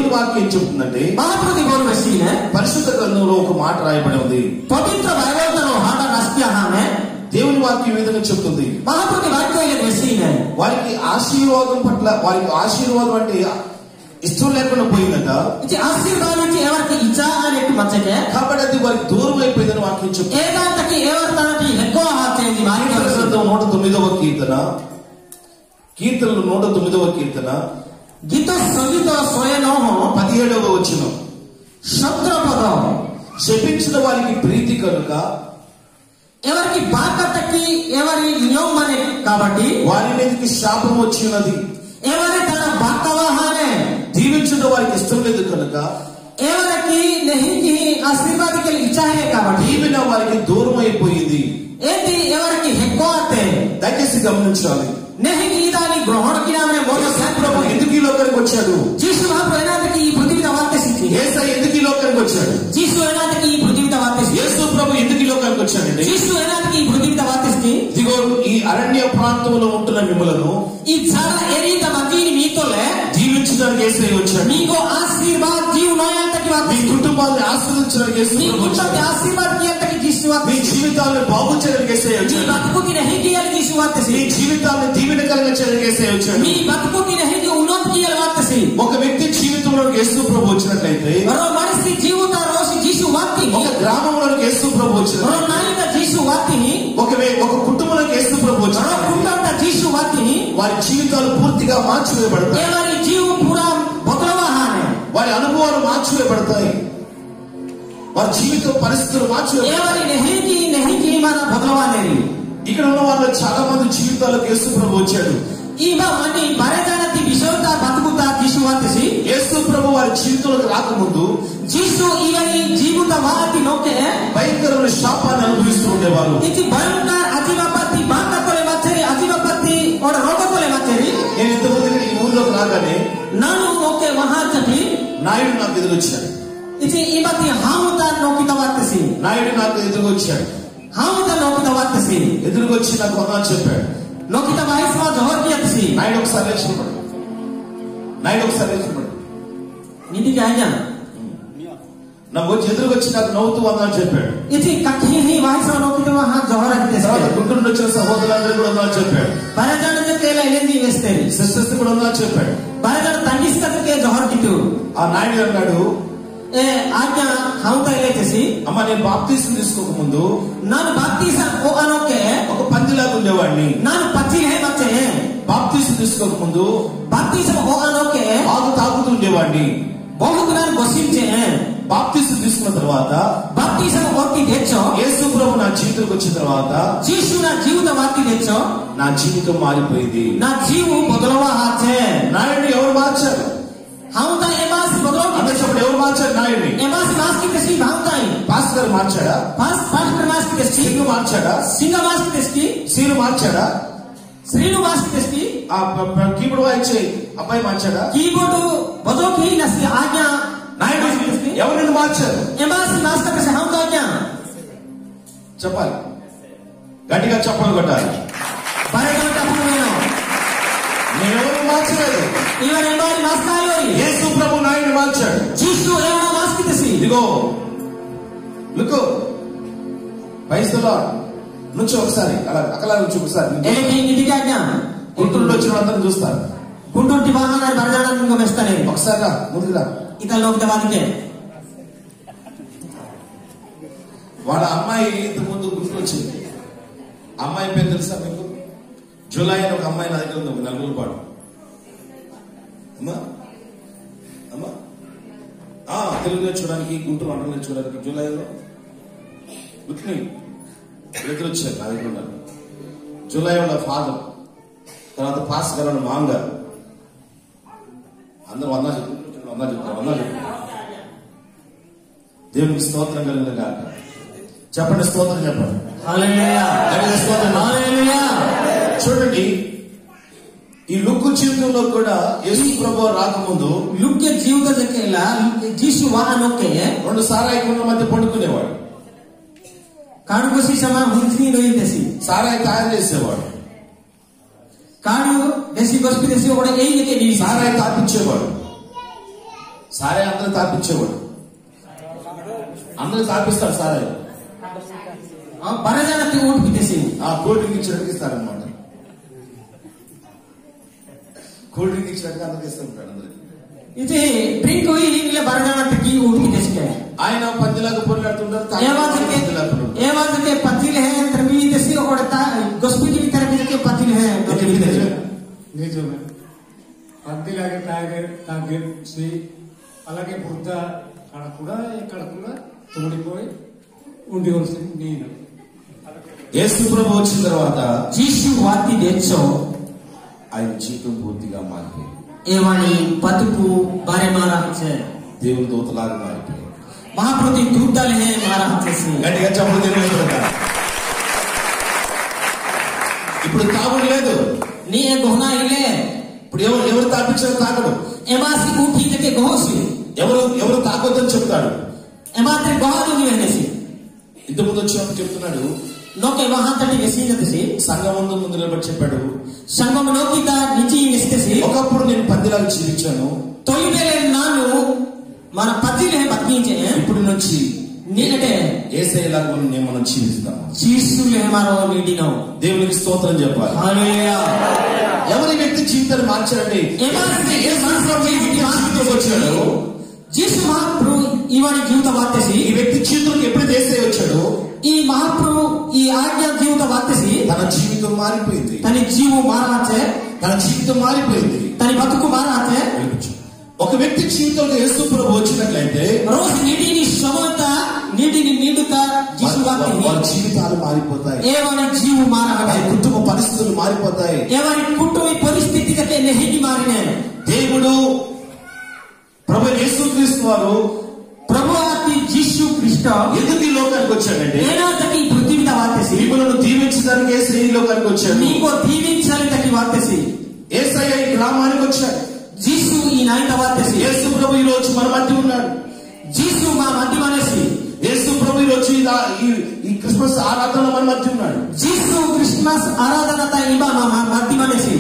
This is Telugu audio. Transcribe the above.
దేవుని వాక్యం ఏం చెప్తుందంటే महाप्रति बोल बसी है పరిశుద్ధ గ్రంథంలో ఒక మాట రాయబడి ఉంది पवित्र बाइबल का हाटा राष्ट्रीय नाम है దేవుని వాక్యం ఈ విధంగా చెప్తుంది महाप्रति वाक्य ये बसी है వారికి ఆశీర్వాదం పట్ల వారికి ఆశీర్వాదం అంటే ఇష్టం లేకుండా పోయిందట ఇది ఆశీర్వాదానికి ఎవరికి ఇచ్చా అనేట్టు మచ్చకే కాబట్టి అది వారికి దూరం అయిపోయిందని వాక్యం చెప్తుంది ఏదాంతకి ఎవరి తనకి ఎక్కువ చేయండి కీర్తన గ్రంథం నూట తొమ్మిదవ కీర్తన కీర్తనలు నూట తొమ్మిదవ కీర్తన గీత సంగీత స్వయనో పదిహేడవ వచ్చిన శబ్ద పదం శపించిన వారికి ప్రీతి కనుక ఎవరికి బాకతకి ఎవరి నియమనే కాబట్టి వారి మీదకి శాపం వచ్చి ఉన్నది ఎవరి తన బాకవాహానే దీవించిన వారికి ఇష్టం లేదు కనుక ఎవరికి నెహికి ఆశీర్వాదికి ఇచ్చాయే కాబట్టి దీవెన వారికి దూరం అయిపోయింది ఏంటి ఎవరికి ఎక్కువ అంటే దయచేసి గమనించాలి నెహికి దాని గ్రహణకి నామే మోద ప్రభు ఎందుకు ఈ లోకానికి వచ్చాడు జీసు మహాప్రభు ఏనాటికి ఈ పృథివీ వార్తేసింది ఏసై ఎందుకు ఈ లోకానికి వచ్చాడు జీసు ఏనాటికి ఈ పృథివీ వార్తేసింది యేసు ప్రభు ఎందుకు ఈ లోకానికి వచ్చాడండి జీసు ఏనాటికి ఈ పృథివీ వార్తేసింది ఇదిగో ఈ అరణ్య ప్రాంతంలో ఉంటున్న మిమ్మలను ఈ చాలా ఎరీత మందిని మీతోలే జీవించడానికి ఏసై వచ్చాడు మీకు ఆశీర్వాద జీవ నోయాంతకి మీ వార్తేసింది కుటుంబాన్ని ఆశ్రదించడానికి యేసు మీ ప్రభు వచ్చాడు కుటుంబకి ఆశీర్వాద గీయంతకి జీసు మీ వార్తేసింది జీవితాలను బాగు చేయడానికి ఏసై మీ వచ్చాడు బతుకుకి నెహికి అని జీసు మీ వార్తేసింది జీవితాలను దీవెన చేయడానికి ఏసై వచ్చాడు మీ బతుకుకి నెహికి ఉన్నతికి అని వార్తేసింది ఒక వ్యక్తి జీవితంలోకి యేసు ప్రభు వచ్చినట్లయితే మరో మనిషి జీవిత రోజు జీసు వార్తిని ఒక గ్రామంలోకి యేసు ప్రభు వచ్చిన మరో నాయక జీసు వార్తిని ఒక వే- ఒక కుటుంబంలోకి యేసు ప్రభు మరో వచ్చిన కుండంత జీసు వార్తిని వారి జీవితాలు పూర్తిగా మార్చివేయబడతాయి ఎవరి జీవ పూరా బొదలవాహానే వారి అనుభవాలు మార్చివేయబడతాయి వారి జీవిత పరిస్థితులు మార్చివేయబడతాయి ఎవరి నెహికి నెహికి మన బొదలవానేరి ఇక్కడ ఉన్న వాళ్ళు చాలా మంది జీవితాలకు యేసు ప్రభు వచ్చాడు ఈమె మని బరజానతి విషోత బతుకుత జీసు వార్తిసి యేసు ప్రభు వారి జీవితంలోకి రాకముందు జీసు ఈవని జీవిత వార్తి నోకే భయంకరమైన శాపాన్ని అనుభవిస్తూ ఉండేవారు ఇది భయంకర అజీవపత్తి బాకతోలే వచ్చేరి అజీవపత్తి ఒక రోగతోలే వచ్చేరి నేను ఇంతమంది ఈ ఊర్లోకి రాగానే ನಾನು ಓಕೆ ಮಹಾಚಪಿ నాయుడు నాకు ఎదురొచ్చాడు ఇది ಈ ಮತಿ ಹಾವುದ ನೋಕಿತ ವಾರ್ತಿಸಿ నాయుడు నాకు ఎదురుకొచ్చాడు ಹಾವುದ ನೋಕಿತ ವಾರ್ತಿಸಿ ఎదురుకొచ్చి నాకు వందనాలు చెప్పాడు ನೋಕಿತ ವಾಯಿಸುವ ಜೋಹರ್ಗಿ ಹತ್ತಿಸಿ నాయుడు ఒకసారి లేచినప్పుడు నాయుడు ఒకసారి లేచినప్పుడు ನಿಧಿಗೆ ಆಜ್ಞ నాకు వచ్చి ఎదురుకొచ్చి నాకు నవ్వుతూ వందనాలు చెప్పాడు ఇది కఠి హి వాయిಸುವ ನೋಕಿತ ಮಹಾ ಜೋಹರ್ తర్వాత ಹತ್ತಿಸಿ గుంటూరు నుండి వచ్చిన సహోదరులందరూ కూడా వందనాలు చెప్పాడు ಬರಜಾಣದ ಕೇಳ ಎಲೆಂದಿ ವೇಸ್ತೇರಿ సిస్టర్స్ కూడా వందనాలు చెప్పాడు ಬರಜಾಣ ತಂಗಿಸ್ತದಕ್ಕೆ ಜೋಹರ್ ಕಿತ್ತು ఆ నాయుడు అన్నాడు ಏ ಆಜ್ಞ ಹಾವುದ ಎಲೆತಿಸಿ అమ్మ నేను బాప్తీసం తీసుకోక ముందు ನಾನು ಬಾಪ್ತೀಸ ಓ ಅನ್ನೋಕೆ ఒక పందిలాగా ఉండేవాడిని ನಾನು ಪಚ್ಚಿ ಹೇ ಮತ್ತೆ బాప్తీసం తీసుకోక ముందు ಬಾಪ್ತೀಸ ಓ ಅನ್ನೋಕೆ బాగు తాగుతూ ఉండేవాడిని ಬಹುತ್ ನಾನು ಗೊಸಿಂಚೆ బాప్తీసం తీసుకున్న తర్వాత ಬಾಪ್ತೀಸ ಓದ್ತಿ ಹೆಚ್ಚು యేసు ప్రభు నా జీవితంలోకి వచ్చిన తర్వాత ಜೀಸುನ ಜೀವದ ವಾಕ್ಯ ಹೆಚ್ಚು నా జీవితం మారిపోయింది నా జీవు బదులవ హాచే నాయుడిని ఎవరు మార్చారు హౌత ఎమాస్ బదులవ అన్నప్పుడు ఎవరు మార్చారు నాయుడిని ఎమాస్ మాస్ కి తెసి భావుతాయి పాస్ గారు మార్చాడా పాస్ పాస్టర్ మాస్ కి తెసి సింగు మార్చాడా సింగ మాస్ కి తెసి సీను మార్చాడా శ్రీను మాస్ కి తెసి ఆ ప- ప- కీబోర్డ్ వాయించే అబ్బాయి మార్చాడా కీబోర్డు బదులకి నసి ఆజ్ఞ నాయుడు ఎవరు నిన్ను మార్చారు ఎమాస్ మాస్ కి తెసి హౌత ఆజ్ఞ చెప్పాలి గట్టిగా చెప్పాలి కొట్టాలి బరగల తప్పునేను నేనెవరు మార్చలేదు ఇవర్ ఎంబారి మాస్ కాయోయి యేసు ప్రభు నాయుడిని మార్చాడు జీసు ఎవడ మాస్ కి తెసి ఇదిగో లుక్ పైసలో నుంచి ఒకసారి అలా అకలా నుంచి ఒకసారి ఏమి నిధికి ఆజ్ఞ గుంటూరులో వచ్చిన వాళ్ళందరూ చూస్తారు గుంటూరు వాహనాలు బరజాడానికి ఇంకా వేస్తానే ఒకసారి రా ముందుకు రా ఇతను లోకిత వాదికే వాళ్ళ అమ్మాయి ఇంత ముందు గుర్తుకొచ్చింది అమ్మాయి పేరు తెలుసా మీకు జూలై అని ఒక అమ్మాయి నా దగ్గర ఉంది ఒక నలుగురు పాడు అమ్మా అమ్మా ఆ, తెలుగు నేర్చుకోవడానికి గుంటూరు వంటలు నేర్చుకోవడానికి జూలైలో గుర్తుని దగ్గర వచ్చారు నా దగ్గర ఉన్నారు జూలై వాళ్ళ ఫాదర్ తర్వాత పాస్ గారు వాళ్ళ మామ గారు అందరూ వందా చెప్తారు వందా చెప్తారు వందా చెప్తారు దేవునికి స్తోత్రం కలిగిన కాక చెప్పండి స్తోత్రం చెప్పండి హల్లెలూయా గట్టిగా స్తోత్రం. హల్లెలూయా చూడండి ఈ లుక్కు జీవితంలో కూడా యేసు ప్రభు రాకముందు లుక్కే జీవిత జకేల జీసు వాహనోకే రెండు సారాయి కుండల మధ్య పండుకునేవాడు కాడు సమ హుంచిని రోయిందేసి సారాయి తయారు చేసేవాడు కాడు దేశి గొస్పి దేశి ఒకటి ఏయికే నీ సారాయి తాపించేవాడు సారే అందరూ తాపించేవాడు అందరూ తాపిస్తాడు సారే బరజానకి ఊట పితేసి ఆ కూల్ డ్రింక్ ఇచ్చినట్టుగా ఇస్తారనమాట కూల్ డ్రింక్ ఇచ్చినట్టుగా అందరికి ఇస్తూ ఉంటాడు అందరికి ఇది డ్రింక్ हुई ఇలా బరజానకి ఊట పితేసి ఆయన పందిలాగా పొరలాడుతుంటారు తాగి ఏవాజ్ के పందిలాగా పొర్లాడుతుంటారు. ఏవాజ్ के పతిల్ है तरबी देसी और ता గొస్పికి तरबी के పతిల్ है నిజమే పందిలాగే తాగే తాగేసి అలాగే బుద్ధ అక్కడ కూడా ఇక్కడ కూడా తోడిపోయి ఉండవలసింది నేను యేసు ప్రభు వచ్చిన తర్వాత జీసు వాతి దేచో ఆయన జీవితం పూర్తిగా మారిపోయింది ఏవాని బతుకు బారే మారా హచ్చే దేవుని దూతలాగా మారిపోయింది మహాప్రతి దూతలు హే మారా హచ్చేసి గట్టిగా చెప్పలు తెలియదు ఇప్పుడు తాగుడు లేదు నీ ఏ గోహనా ఇలే ఇప్పుడు ఎవరు ఎవరు తాపించిన తాగడు ఎమాసి ఊఠి దకే గోహసి ఎవరు ఎవరు తాగొద్దని చెప్తాడు ఎమాత్రి గోహదు ని వెనసి ఇంతకుముందు వచ్చినప్పుడు చెప్తున్నాడు నోకే వహాంతటి వెసినతసి సంఘం ముందు ముందు నిలబడి చెప్పాడు సంగమ నోకిత నిచి నిస్తసి ఒకప్పుడు నేను పందిలాగా జీవించాను తొలివేలే నాను మన పతిలే బతికించే ఇప్పుడు నుంచి నేనటే ఏసైలాగా మనం నేను మనం జీవిస్తాము జీసులే మారో నీడినో దేవునికి స్తోత్రం చెప్పాలి హల్లెలూయా ఎవరి వ్యక్తి జీవితాన్ని మార్చారండి ఎమాసి యేసు ప్రభు ఈ వ్యక్తి జీవితంలోకి వచ్చాడు జీసు మహాప్రభు ఇవాని జీవిత వార్తసి ఈ వ్యక్తి జీవితంలోకి ఎప్పుడైతే ఏసై వచ్చాడు ఈ మహాప్రభు ఈ ఆజ్ఞ జీవిత వార్తసి తన జీవితం మారిపోయింది తన జీవు మారవచ్చే తన జీవితం మారిపోయింది తన బతుకు మారవచ్చే వినిపించు. ఒక వ్యక్తి జీవితంలో యేసు ప్రభు వచ్చినట్లయితే రోజు నీటిని శ్రమత నీటిని నిండుత జీసు వారి వారి వార్తి జీవితాలు మారిపోతాయి ఏవని జీవు వారి మారవచ్చే కుటుంబ పరిస్థితులు మారిపోతాయి ఏవని కుటుంబ పరిస్థితి కతే నెహిగి మారినే దేవుడు ప్రభు యేసుక్రీస్తు వారు ప్రభు ఆతి జీసు క్రిస్ట ఎందుకు ఈ లోకానికి వచ్చాడండి ఏనాతకి పృథివీద వార్తసి మిమ్మల్ని దీవించడానికి యేసు ఈ లోకానికి వచ్చాడు నీకో దీవించాలి తకి వార్తసి ఏసయ్య ఈ గ్రామానికి వచ్చాడు జీసు ఈ నాయన వార్తసి యేసు ప్రభు ఈ రోజు మన మధ్య ఉన్నాడు జీసు మా మధ్య మనసి యేసు ప్రభు ఈ రోజు ఈ రా- ఈ- ఈ క్రిస్మస్ ఆరాధన మన మధ్య ఉన్నాడు జీసు క్రిస్మస్ ఆరాధన ఇబా మా మా మధ్య మనసి